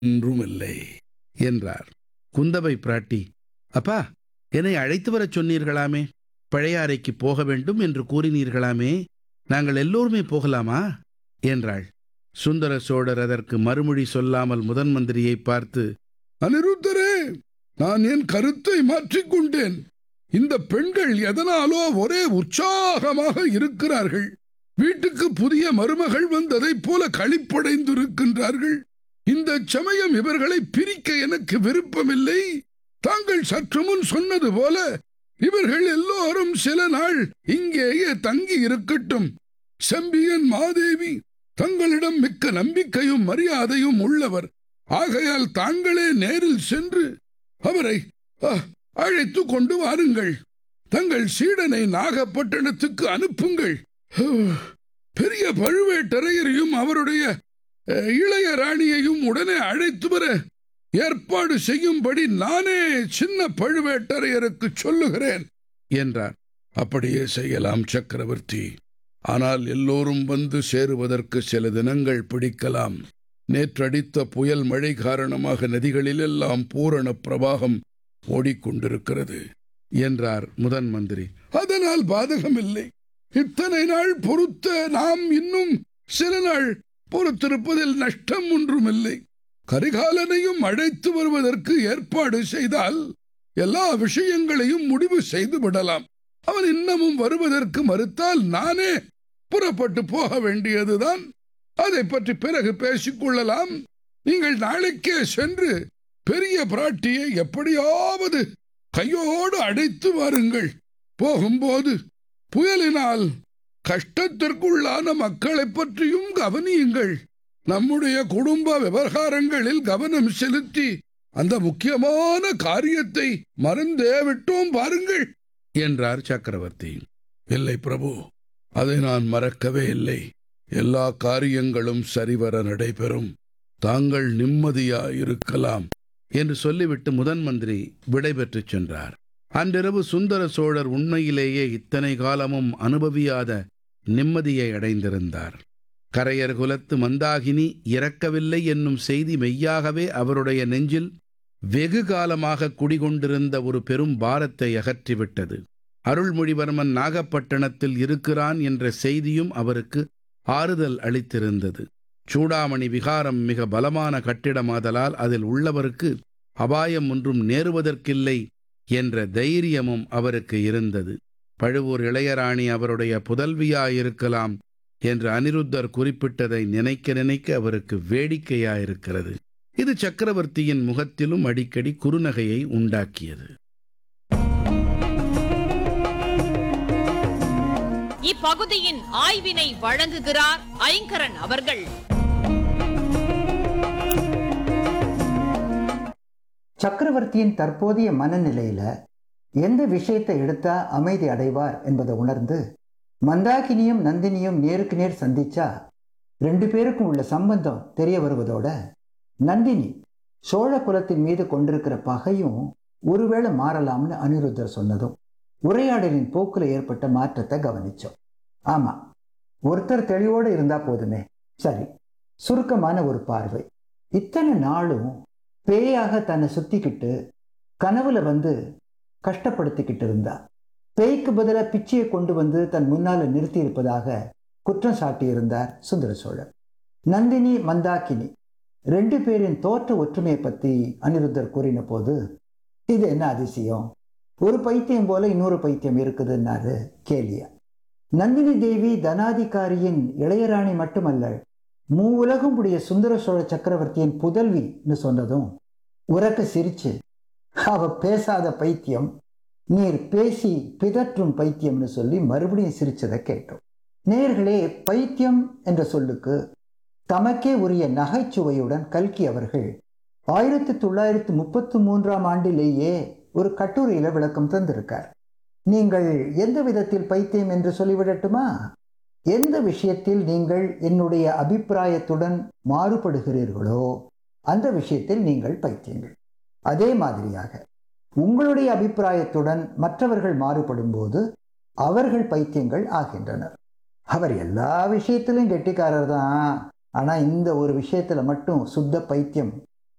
ஒன்றுமில்லை என்றார் குந்தவை பிராட்டி அப்பா என்னை அழைத்து வரச் சொன்னீர்களாமே பழையாறைக்கு போக வேண்டும் என்று கூறினீர்களாமே நாங்கள் எல்லோருமே போகலாமா என்றாள் சுந்தர சோழர் அதற்கு மறுமொழி சொல்லாமல் முதன் மந்திரியை பார்த்து அனிருத்தரே நான் என் கருத்தை மாற்றிக்கொண்டேன் இந்த பெண்கள் எதனாலோ ஒரே உற்சாகமாக இருக்கிறார்கள் வீட்டுக்கு புதிய மருமகள் வந்ததைப் போல களிப்படைந்திருக்கின்றார்கள் இந்த சமயம் இவர்களை பிரிக்க எனக்கு விருப்பமில்லை தாங்கள் சற்று முன் சொன்னது போல இவர்கள் எல்லோரும் சில நாள் இங்கேயே தங்கி இருக்கட்டும் செம்பியன் மாதேவி தங்களிடம் மிக்க நம்பிக்கையும் மரியாதையும் உள்ளவர் ஆகையால் தாங்களே நேரில் சென்று அவரை அஹ், அழைத்து கொண்டு வாருங்கள் தங்கள் சீடனை நாகப்பட்டினத்துக்கு அனுப்புங்கள் ஹூ, பெரிய பழுவேட்டரையரையும் அவருடைய அஹ், இளைய ராணியையும் உடனே அழைத்து வர ஏற்பாடு செய்யும்படி நானே சின்ன பழுவேட்டரையருக்கு சொல்லுகிறேன் என்றார் அப்படியே செய்யலாம் சக்கரவர்த்தி ஆனால் எல்லோரும் வந்து சேருவதற்கு சில தினங்கள் பிடிக்கலாம் நேற்றடித்த புயல் மழை காரணமாக நதிகளிலெல்லாம் பூரண பிரவாகம் ஓடிக்கொண்டிருக்கிறது என்றார் முதன் மந்திரி அதனால் பாதகமில்லை இத்தனை நாள் பொறுத்த நாம் இன்னும் சில நாள் பொறுத்திருப்பதில் நஷ்டம் ஒன்றுமில்லை கரிகாலனையும் அழைத்து வருவதற்கு ஏற்பாடு செய்தால் எல்லா விஷயங்களையும் முடிவு செய்து விடலாம் அவன் இன்னமும் வருவதற்கு மறுத்தால் நானே புறப்பட்டு போக வேண்டியதுதான் அதை பற்றி பிறகு பேசிக்கொள்ளலாம் நீங்கள் நாளைக்கே சென்று பெரிய பிராட்டியை எப்படியாவது கையோடு அடைத்து வாருங்கள் போகும்போது புயலினால் கஷ்டத்திற்குள்ளான மக்களைப் பற்றியும் கவனியுங்கள் நம்முடைய குடும்ப விவகாரங்களில் கவனம் செலுத்தி அந்த முக்கியமான காரியத்தை மறந்தே விட்டோம் பாருங்கள் என்றார் சக்கரவர்த்தி இல்லை பிரபு அதை நான் மறக்கவே இல்லை எல்லா காரியங்களும் சரிவர நடைபெறும் தாங்கள் நிம்மதியாயிருக்கலாம் என்று சொல்லிவிட்டு முதன் மந்திரி விடைபெற்றுச் சென்றார் அன்றிரவு சுந்தர சோழர் உண்மையிலேயே இத்தனை காலமும் அனுபவியாத நிம்மதியை அடைந்திருந்தார் கரையர் குலத்து மந்தாகினி இறக்கவில்லை என்னும் செய்தி மெய்யாகவே அவருடைய நெஞ்சில் வெகு காலமாக குடிகொண்டிருந்த ஒரு பெரும் பாரத்தை அகற்றிவிட்டது அருள்மொழிவர்மன் நாகப்பட்டினத்தில் இருக்கிறான் என்ற செய்தியும் அவருக்கு ஆறுதல் அளித்திருந்தது சூடாமணி விகாரம் மிக பலமான கட்டிடமாதலால் அதில் உள்ளவருக்கு அபாயம் ஒன்றும் நேருவதற்கில்லை என்ற தைரியமும் அவருக்கு இருந்தது பழுவூர் இளையராணி அவருடைய புதல்வியாயிருக்கலாம் என்று அனிருத்தர் குறிப்பிட்டதை நினைக்க நினைக்க அவருக்கு வேடிக்கையாயிருக்கிறது இது சக்கரவர்த்தியின் முகத்திலும் அடிக்கடி குறுநகையை உண்டாக்கியது இப்பகுதியின் ஆய்வினை வழங்குகிறார் ஐங்கரன் அவர்கள் சக்கரவர்த்தியின் தற்போதைய மனநிலையில எந்த விஷயத்தை எடுத்தா அமைதி அடைவார் என்பதை உணர்ந்து மந்தாகினியும் நந்தினியும் நேருக்கு நேர் சந்திச்சா ரெண்டு பேருக்கும் உள்ள சம்பந்தம் தெரிய வருவதோட நந்தினி சோழ குலத்தின் மீது கொண்டிருக்கிற பகையும் ஒருவேளை மாறலாம்னு அனிருத்தர் சொன்னதும் உரையாடலின் போக்குல ஏற்பட்ட மாற்றத்தை கவனிச்சோம் ஆமா ஒருத்தர் தெளிவோடு இருந்தா போதுமே சரி சுருக்கமான ஒரு பார்வை இத்தனை நாளும் பேயாக தன்னை சுத்திக்கிட்டு கனவுல வந்து கஷ்டப்படுத்திக்கிட்டு இருந்தா பேய்க்கு பதிலாக பிச்சையை கொண்டு வந்து தன் முன்னால நிறுத்தி இருப்பதாக குற்றம் சாட்டியிருந்தார் சுந்தர சோழர் நந்தினி மந்தாக்கினி ரெண்டு பேரின் தோற்ற ஒற்றுமையை பத்தி அனிருத்தர் கூறின போது இது என்ன அதிசயம் ஒரு பைத்தியம் போல இன்னொரு பைத்தியம் இருக்குதுன்னாரு கேலியா நந்தினி தேவி தனாதிகாரியின் இளையராணி மட்டுமல்ல மூ உலகம் உடைய சுந்தர சோழ சக்கரவர்த்தியின் புதல்வின்னு சொன்னதும் உறக்க சிரிச்சு அவ பேசாத பைத்தியம் நீர் பேசி பிதற்றும் பைத்தியம்னு சொல்லி மறுபடியும் சிரிச்சதை கேட்டோம் நேர்களே பைத்தியம் என்ற சொல்லுக்கு தமக்கே உரிய நகைச்சுவையுடன் கல்கி அவர்கள் ஆயிரத்தி தொள்ளாயிரத்தி முப்பத்தி மூன்றாம் ஆண்டிலேயே ஒரு கட்டுரையில விளக்கம் தந்திருக்கார் நீங்கள் எந்த விதத்தில் பைத்தியம் என்று சொல்லிவிடட்டுமா எந்த விஷயத்தில் நீங்கள் என்னுடைய அபிப்பிராயத்துடன் மாறுபடுகிறீர்களோ அந்த விஷயத்தில் நீங்கள் பைத்தியங்கள் அதே மாதிரியாக உங்களுடைய அபிப்பிராயத்துடன் மற்றவர்கள் மாறுபடும் போது அவர்கள் பைத்தியங்கள் ஆகின்றனர் அவர் எல்லா விஷயத்திலும் கெட்டிக்காரர் தான் ஆனா இந்த ஒரு விஷயத்துல மட்டும் சுத்த பைத்தியம்